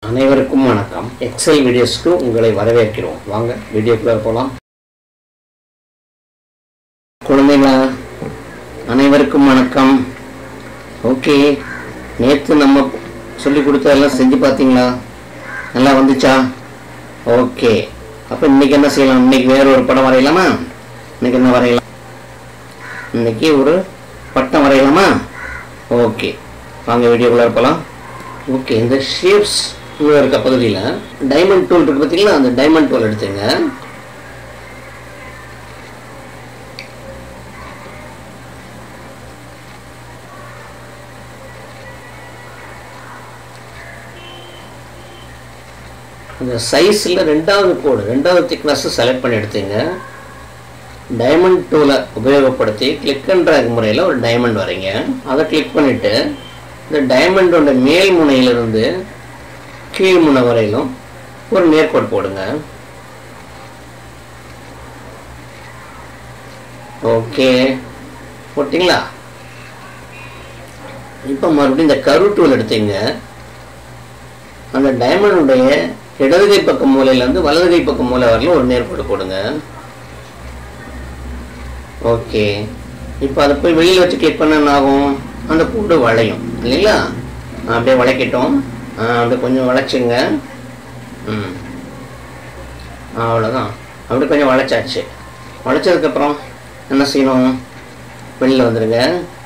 அனைவருக்கும் வணக்கம் எக்ஸல் வீடியோஸ்க்கு உங்களை வரவேற்கிறோம் வாங்க வீடியோக்குள்ள போகலாம் குழந்தைங்களா அனைவருக்கும் வணக்கம் ஓகே நேற்று நம்ம சொல்லி கொடுத்ததெல்லாம் செஞ்சு பார்த்தீங்களா நல்லா வந்துச்சா ஓகே அப்போ இன்னைக்கு என்ன செய்யலாம் இன்னைக்கு வேற ஒரு படம் வரையலாமா இன்னைக்கு என்ன வரையலாம் இன்னைக்கு ஒரு பட்டம் வரையலாமா ஓகே வாங்க வீடியோக்குள்ள போகலாம் ஓகே இந்த ஷேப்ஸ் இருக்க பகுதியில் டைமண்ட் டூல் இருக்கு பார்த்தீங்களா அந்த டைமண்ட் டூல் எடுத்துங்க அந்த சைஸில் ரெண்டாவது கோடு ரெண்டாவது திக்னஸ் செலக்ட் பண்ணி எடுத்துங்க டைமண்ட் டூலை உபயோகப்படுத்தி கிளிக் அண்ட் ட்ராக் முறையில் ஒரு டைமண்ட் வரைங்க அதை கிளிக் பண்ணிவிட்டு இந்த டைமண்டோட மேல் முனையிலிருந்து கீழ் முனை வரையிலும் ஒரு நேர்கோடு போடுங்க ஓகே போட்டிங்களா இப்போ மறுபடியும் இந்த கரு டூல் எடுத்தீங்க அந்த டைமண்டுடைய இடது கை பக்கம் மூலையிலேருந்து வலது கை பக்கம் மூலை வரலும் ஒரு நேர்கோடு போடுங்க ஓகே இப்போ அதை போய் வெளியில் வச்சு கிளிக் பண்ண என்ன ஆகும் அந்த கூடு வளையும் இல்லைங்களா அப்படியே வளைக்கட்டும் அப்படியே கொஞ்சம் வளைச்சுங்க ம் அவ்வளோதான் அப்படியே கொஞ்சம் வளைச்சாச்சு வளைச்சதுக்கப்புறம் என்ன செய்யணும் வெளியில் வந்துடுங்க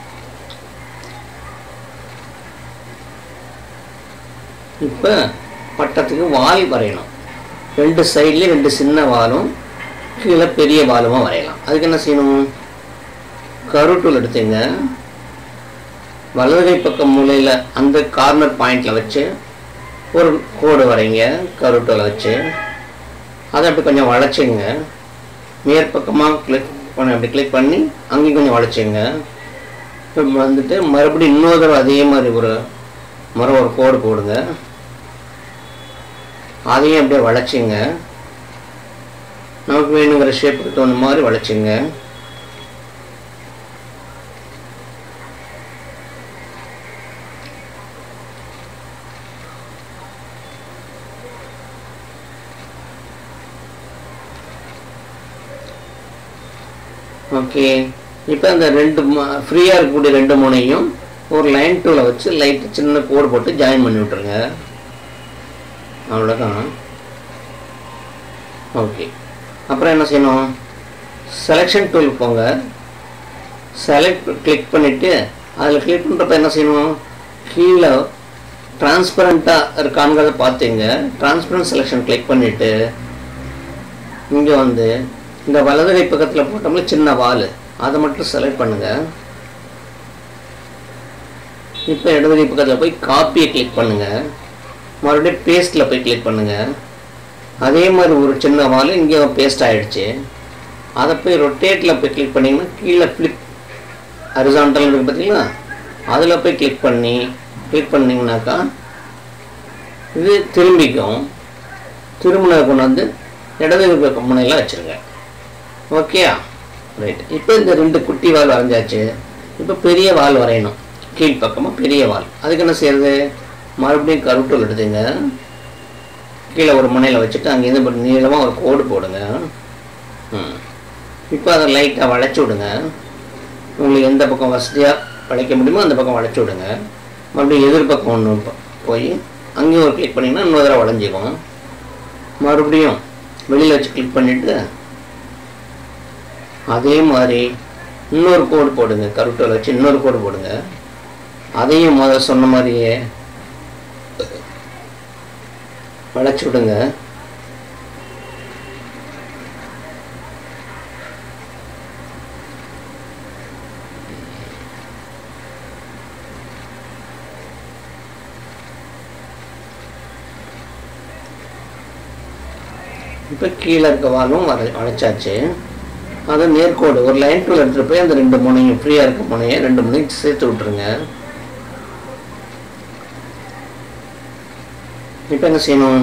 இப்போ பட்டத்துக்கு வால் வரையணும் ரெண்டு சைட்லேயும் ரெண்டு சின்ன வாலும் கீழே பெரிய வாலுமா வரையலாம் அதுக்கு என்ன செய்யணும் கருட்டூல் எடுத்துங்க வலது கை பக்கம் மூலையில் அந்த கார்னர் பாயிண்டில் வச்சு ஒரு கோடு வரைங்க கருட்டூலை வச்சு அதை அப்படி கொஞ்சம் வளைச்சிங்க மேற்பக்கமாக கிளிக் பண்ண அப்படி கிளிக் பண்ணி அங்கேயும் கொஞ்சம் வளைச்சிங்க இப்போ வந்துட்டு மறுபடியும் இன்னொரு தடவை அதே மாதிரி ஒரு மரம் ஒரு கோடு போடுங்க அதையும் அப்படியே வளைச்சிங்க நமக்கு வேணுங்கிற ஷேப்புக்கு தகுந்த மாதிரி வளைச்சிங்க ஓகே இப்போ அந்த ரெண்டு ஃப்ரீயாக இருக்கக்கூடிய ரெண்டு முனையும் ஒரு லைன் டூவில் வச்சு லைட்டு சின்ன கோடு போட்டு ஜாயின் பண்ணி விட்ருங்க அவ்வளோதான் ஓகே அப்புறம் என்ன செய்யணும் செலெக்ஷன் டூல் போங்க செலக்ட் கிளிக் பண்ணிவிட்டு அதில் கிளிக் பண்ணுறப்ப என்ன செய்யணும் கீழே டிரான்ஸ்பரண்ட்டாக இருக்காங்கிறத பார்த்துங்க டிரான்ஸ்பரண்ட் செலெக்ஷன் கிளிக் பண்ணிவிட்டு இங்கே வந்து இந்த வலது கை பக்கத்தில் போட்டோம்ல சின்ன வால் அதை மட்டும் செலக்ட் பண்ணுங்கள் இப்போ இடது கை பக்கத்தில் போய் காப்பியை கிளிக் பண்ணுங்கள் மறுபடியும் பேஸ்ட்டில் போய் கிளிக் பண்ணுங்கள் அதே மாதிரி ஒரு சின்ன வால் இங்கே பேஸ்ட் ஆகிடுச்சு அதை போய் ரொட்டேட்டில் போய் கிளிக் பண்ணிங்கன்னா கீழே ஃப்ளிப் ஹரிசாண்டல் இருக்குது பார்த்தீங்களா அதில் போய் கிளிக் பண்ணி கிளிக் பண்ணிங்கனாக்கா இது திரும்பிக்கும் திரும்பினதை கொண்டு வந்து இடது பக்கம் முனையில் வச்சுருங்க ஓகேயா ரைட் இப்போ இந்த ரெண்டு குட்டி வால் வரைஞ்சாச்சு இப்போ பெரிய வால் வரையணும் கீழ்ப்பக்கமாக பெரிய வால் அதுக்கு என்ன செய்யறது மறுபடியும் கருட்டூல் எடுத்துங்க கீழே ஒரு முனையில் வச்சுட்டு அங்கேருந்து ஒரு நீளமாக ஒரு கோடு போடுங்க ம் இப்போ அதை லைட்டாக வளைச்சி விடுங்க உங்களுக்கு எந்த பக்கம் வசதியாக வளைக்க முடியுமோ அந்த பக்கம் வளைச்சி விடுங்க மறுபடியும் எதிர்பக்கம் ஒன்று போய் அங்கேயும் ஒரு கிளிக் பண்ணிங்கன்னா இன்னொரு தடவை வளைஞ்சிக்கும் மறுபடியும் வெளியில் வச்சு கிளிக் பண்ணிவிட்டு அதே மாதிரி இன்னொரு கோடு போடுங்க கருட்டோல் வச்சு இன்னொரு கோடு போடுங்க அதையும் முதல்ல சொன்ன மாதிரியே வளைச்சி விடுங்க இப்போ கீழே இருக்க வாலும் வரை வளைச்சாச்சு அதை நேர்கோடு ஒரு லைன் டூல் எடுத்துகிட்டு போய் அந்த ரெண்டு முனையும் ஃப்ரீயாக இருக்க முனையை ரெண்டு முனையும் சேர்த்து விட்ருங்க இப்போ என்ன செய்யணும்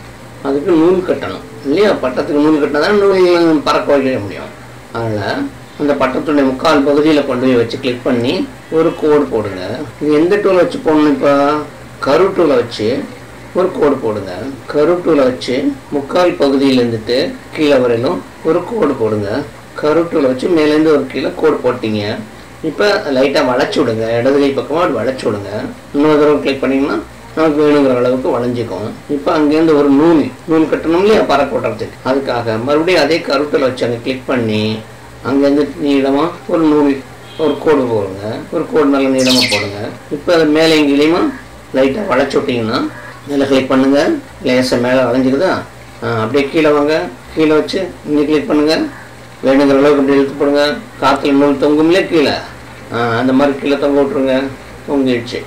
அதுக்கு நூல் கட்டணும் இல்லையா பட்டத்துக்கு நூல் கட்டினா தான் நூல் பறக்க வைக்க முடியும் அதனால் அந்த பட்டத்துடைய முக்கால் பகுதியில் கொண்டு போய் வச்சு கிளிக் பண்ணி ஒரு கோடு போடுங்க இது எந்த டூலை வச்சு போடணும் இப்போ கரு டூலை வச்சு ஒரு கோடு போடுங்க கரு டூலை வச்சு முக்கால் பகுதியில் இருந்துட்டு கீழே வரையிலும் ஒரு கோடு போடுங்க கரு டூலை வச்சு மேலேருந்து ஒரு கீழே கோடு போட்டீங்க இப்போ லைட்டாக வளைச்சி விடுங்க இடது கை பக்கமாக அப்படி வளைச்சி விடுங்க இன்னொரு தடவை கிளிக் பண்ணிங்கன்னா நமக்கு வேணுங்கிற அளவுக்கு வளைஞ்சிக்கும் இப்போ அங்கேருந்து ஒரு நூல் நூல் கட்டணும் இல்லையா பறக்க விட்டுறதுக்கு அதுக்காக மறுபடியும் அதே கருத்தில் வச்சு அங்கே கிளிக் பண்ணி அங்கேருந்து நீளமாக ஒரு நூல் ஒரு கோடு போடுங்க ஒரு கோடு நல்ல நீளமாக போடுங்க இப்போ அது மேலே கீழேயுமா லைட்டாக வளைச்சி விட்டிங்கன்னா மேலே கிளிக் பண்ணுங்க லேசாக மேலே வளைஞ்சிக்குதா ஆ, அப்படியே கீழே வாங்க கீழே வச்சு இங்கே கிளிக் பண்ணுங்க வேணுங்கிற அளவுக்கு அப்படி இழுத்து போடுங்க காற்றுல நூல் தொங்கும்லே கீழே ஆ, அந்த மாதிரி கீழே தொங்க விட்ருங்க தொங்கிடுச்சு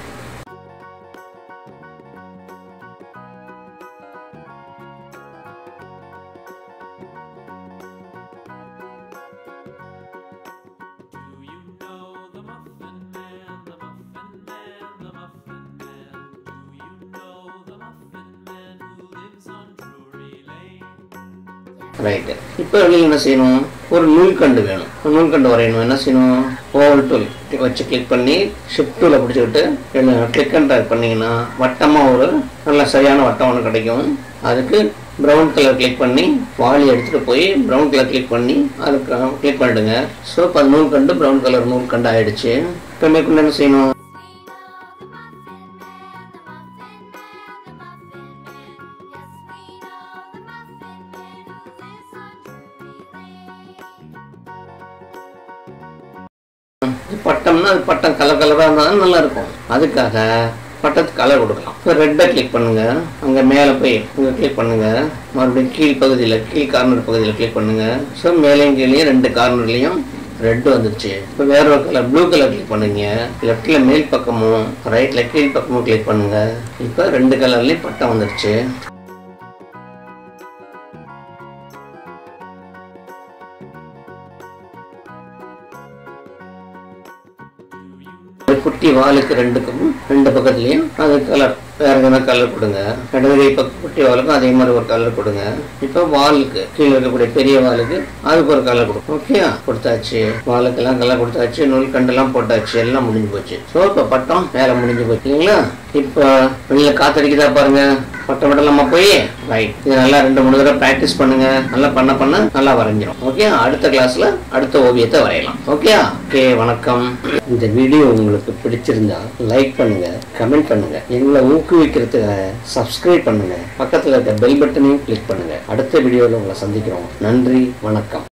Do you know the Muffin Man, the Muffin Man, the Muffin Man? Do you know the Muffin Man who lives on Drury Lane? Right இப்போ வெளியில் என்ன செய்யணும் ஒரு நூல்கண்டு வேணும் ஒரு நூல்கண்டு வரையணும் என்ன செய்யணும் ஓவல் டூல் வச்சு கிளிக் பண்ணி ஷிஃப்ட் டூலை பிடிச்சிக்கிட்டு கிளிக் அண்ட் ட்ராக் பண்ணிங்கன்னா வட்டமாக ஒரு நல்ல சரியான வட்டம் ஒன்று கிடைக்கும் அதுக்கு ப்ரௌன் கலர் கிளிக் பண்ணி வாளி எடுத்துகிட்டு போய் ப்ரௌன் கலர் கிளிக் பண்ணி அதுக்கு கிளிக் பண்ணிடுங்க ஸோ இப்போ அது நூல்கண்டு ப்ரௌன் கலர் நூல்கண்டு ஆயிடுச்சு இப்போ மேற்கொண்டு என்ன செய்யணும் இது பட்டம்னா அது பட்டம் கலர் கலராக இருந்தாலும் நல்லா இருக்கும் அதுக்காக பட்டத்துக்கு கலர் கொடுக்கலாம் இப்போ ரெட்டை கிளிக் பண்ணுங்க அங்கே மேலே போய் அங்கே கிளிக் பண்ணுங்க மறுபடியும் கீழ் பகுதியில் கீழ் கார்னர் பகுதியில் கிளிக் பண்ணுங்க ஸோ மேலேயும் கீழேயும் ரெண்டு கார்னர்லேயும் ரெட் வந்துருச்சு இப்போ வேற ஒரு கலர் ப்ளூ கலர் கிளிக் பண்ணுங்க லெஃப்டில் மேல் பக்கமும் ரைட்டில் கீழ் பக்கமும் கிளிக் பண்ணுங்க இப்போ ரெண்டு கலர்லேயும் பட்டம் வந்துருச்சு ஒரு குட்டி வாலுக்கு ரெண்டுக்கும் ரெண்டு பக்கத்துலயும் அது கலர் வேற எதனா கலர் கொடுங்க இடது கை பக்கம் குட்டி வாலுக்கும் அதே மாதிரி ஒரு கலர் கொடுங்க இப்போ வாலுக்கு கீழே இருக்கக்கூடிய பெரிய வாலுக்கு அதுக்கு ஒரு கலர் கொடுக்கும் ஓகே கொடுத்தாச்சு வாலுக்கெல்லாம் கலர் கொடுத்தாச்சு நூல் கண்டெல்லாம் போட்டாச்சு எல்லாம் முடிஞ்சு போச்சு ஸோ இப்போ பட்டம் வேலை முடிஞ்சு போச்சு இல்லைங்களா இப்போ வெளியில காத்தடிக்குதா பாருங்க பட்டம் பட்டலாமா போய் ரைட் இது நல்லா ரெண்டு மூணு தடவை ப்ராக்டிஸ் பண்ணுங்க நல்லா பண்ண பண்ண நல்லா வரைஞ்சிரும் ஓகே அடுத்த கிளாஸ்ல அடுத்த ஓவியத்தை வரையலாம் ஓகே ஓகே வணக்கம் இந்த வீடியோ உங்களுக்கு பிடிச்சிருந்தா லைக் பண்ணுங்க கமெண்ட் பண்ணுங்க எங்களை ஊக்குவிக்கிறதுக்காக சப்ஸ்கிரைப் பண்ணுங்க பக்கத்துல இருக்க பெல் பட்டனையும் கிளிக் பண்ணுங்க அடுத்த வீடியோவில் உங்களை சந்திக்கிறோம் நன்றி வணக்கம்